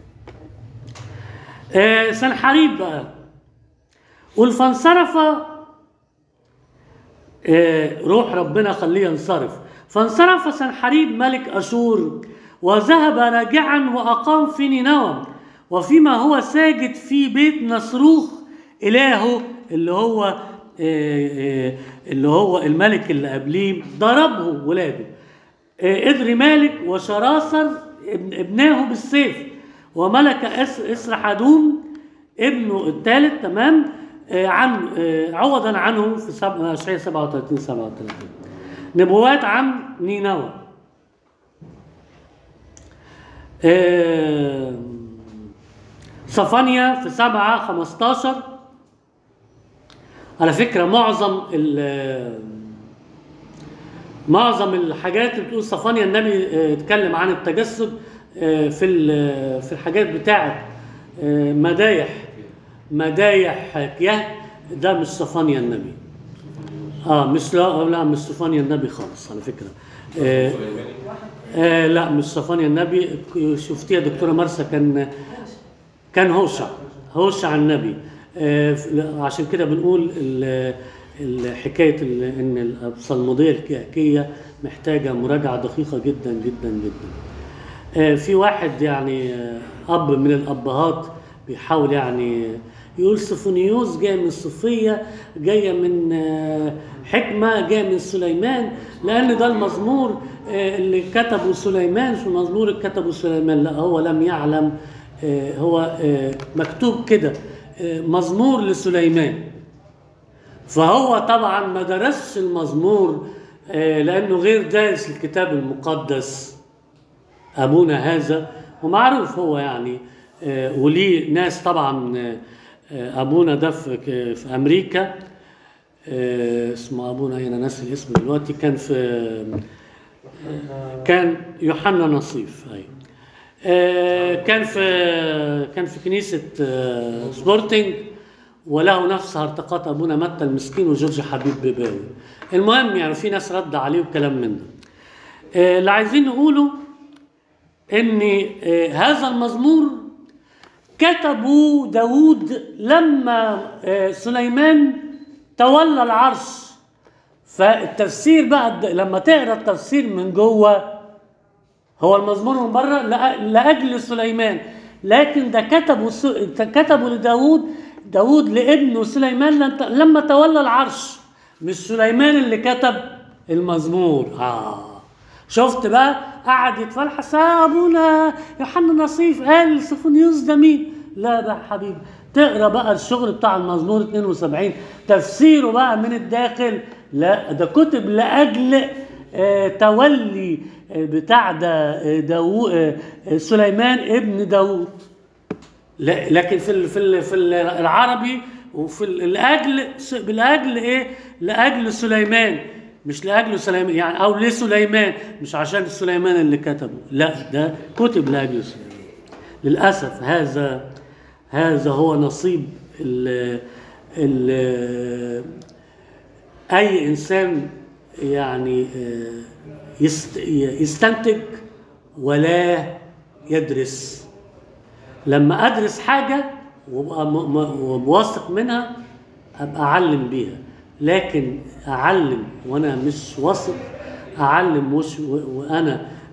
آه، سنحريب بقى قل فانصرف آه، روح ربنا خليه ينصرف فانصرف سنحريب ملك أشور وذهب راجعا وأقام في نينوى وفيما هو ساجد في بيت نصروخ إلهه اللي هو آه، آه، اللي هو الملك اللي قبليه ضربه ولاده آه، إدري مالك وشراصر ابن- ابناه بالسيف وملك إس- إسرحدوم ابنه الثالث تمام آه، عن آه، عوضا عنه في سب- اشعياء 37 37 نبوات عن نينوى آه، صفانيا في 7 15 على فكره معظم ال- معظم الحاجات اللي بتقول صفانيا النبي آه، اتكلم عن التجسد آه، في ال- في الحاجات بتاعه آه، مدايح مدايح كياه ده مش صفانيا النبي اه مش لا لا مش صفانيا النبي خالص على فكره آه سليماني آه لا مش صفانيا النبي شفتيها دكتوره مرسى كان كان هوشع هوشع النبي آه ف- عشان كده بنقول ال- ال- حكايه ال- ان الصلموديه الكيكيه محتاجه مراجعه دقيقه جدا جدا جدا آه، في واحد يعني آه، اب من الابهات بيحاول يعني يقول سفونيوس جاي من صوفية جاية من آه، حكمة جاية من سليمان لأن ده المزمور آه، اللي كتبه سليمان في المزمور اللي كتبه سليمان لا هو لم يعلم آه، هو آه، مكتوب كده آه، مزمور لسليمان فهو طبعا ما درسش المزمور آه، لأنه غير دارس الكتاب المقدس ابونا هذا ومعروف هو يعني آه، وليه ناس طبعا آه، آه، ابونا ده في في امريكا آه، اسمه ابونا هنا ناسي الاسم دلوقتي كان في آه، كان يوحنا نصيف ايوه آه، كان في كان في كنيسه آه، سبورتنج وله نفس هرطقات ابونا متى المسكين وجورج حبيب بيباوي المهم يعني في ناس رد عليه وكلام من ده آه، اللي عايزين نقوله ان آه، هذا المزمور كتبه داود لما آه، سليمان تولى العرش فالتفسير بقى الد- لما تقرا التفسير من جوه هو المزمور من بره لأ- لاجل سليمان لكن ده كتبه س- كتبه لداود داود لابنه سليمان لن- لما تولى العرش مش سليمان اللي كتب المزمور اه شفت بقى قعد يتفلحس آه ابونا يوحنا نصيف قال سفونيوس ده مين لا ده حبيبي تقرا بقى الشغل بتاع المزمور 72 تفسيره بقى من الداخل لا ده كتب لاجل آه، تولي آه، بتاع ده آه، داو آه، آه، سليمان ابن داوود لا- لكن في ال- في ال- في ال- العربي وفي ال- الاجل س- بالاجل ايه لاجل سليمان مش لاجل سليمان يعني او لسليمان مش عشان سليمان اللي كتبه لا ده كتب لاجل سليمان للاسف هذا هذا هو نصيب ال ال اي انسان يعني آه، يست- يستنتج ولا يدرس لما ادرس حاجه وابقى م- م- وواثق منها ابقى اعلم بيها لكن اعلم وانا مش واثق اعلم مش و- وانا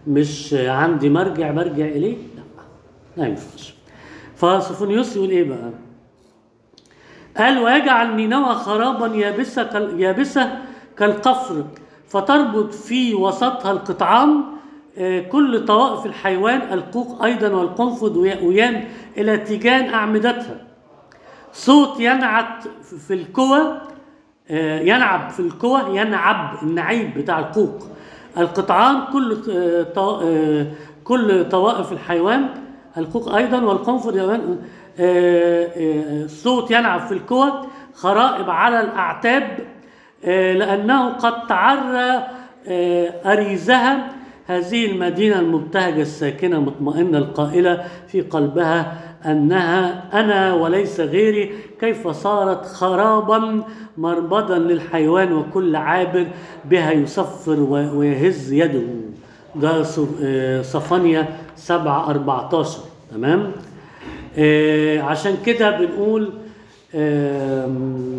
مش عندي مرجع برجع اليه لا لا ينفعش فصفونيوس يقول ايه بقى قال ويجعل نينوى خرابا يابسة كال- يابسة كالقفر فتربط في وسطها القطعان آه، كل طوائف الحيوان القوق أيضا والقنفذ ويان إلى تيجان أعمدتها صوت ينعت في الكوى آه، ينعب في الكوى ينعب النعيب بتاع القوق القطعان كل آه، طو- آه، كل طوائف الحيوان القوق ايضا والقنفذ يوان- آه، آه، صوت ينعب في الكوى خرائب على الاعتاب آه، لانه قد تعرى آه، اريزها هذه المدينه المبتهجه الساكنه مطمئنه القائله في قلبها انها انا وليس غيري كيف صارت خرابا مربدا للحيوان وكل عابر بها يصفر و- ويهز يده ده ص- آه، صفانيا 7 14 تمام آه، عشان كده بنقول آم،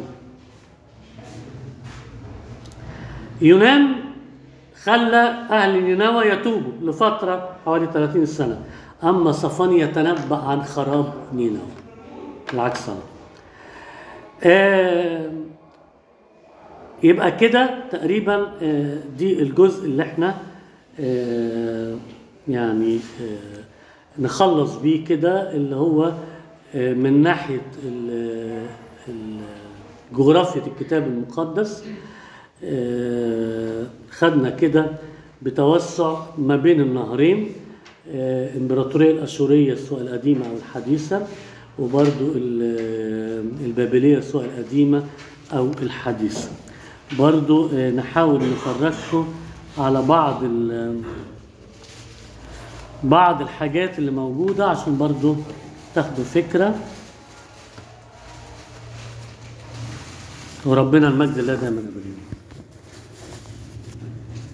يونان خلى أهل نينوى يتوبوا لفترة حوالي 30 سنة أما صفانيا يتنبأ عن خراب نينوى العكس صار. آم، يبقى كده تقريبا آه، دي الجزء اللي احنا آه، يعني آه، نخلص بيه كده اللي هو آه، من ناحية ال- ال- جغرافية الكتاب المقدس آه، خدنا كده بتوسع ما بين النهرين آه، الإمبراطورية الأشورية سواء القديمة أو الحديثة وبرضو ال- البابلية سواء القديمة أو الحديثة برضو آه، نحاول نفرجكم على بعض ال- بعض الحاجات اللي موجودة عشان برضو تاخدوا فكرة وربنا المجد لله دائما أبدا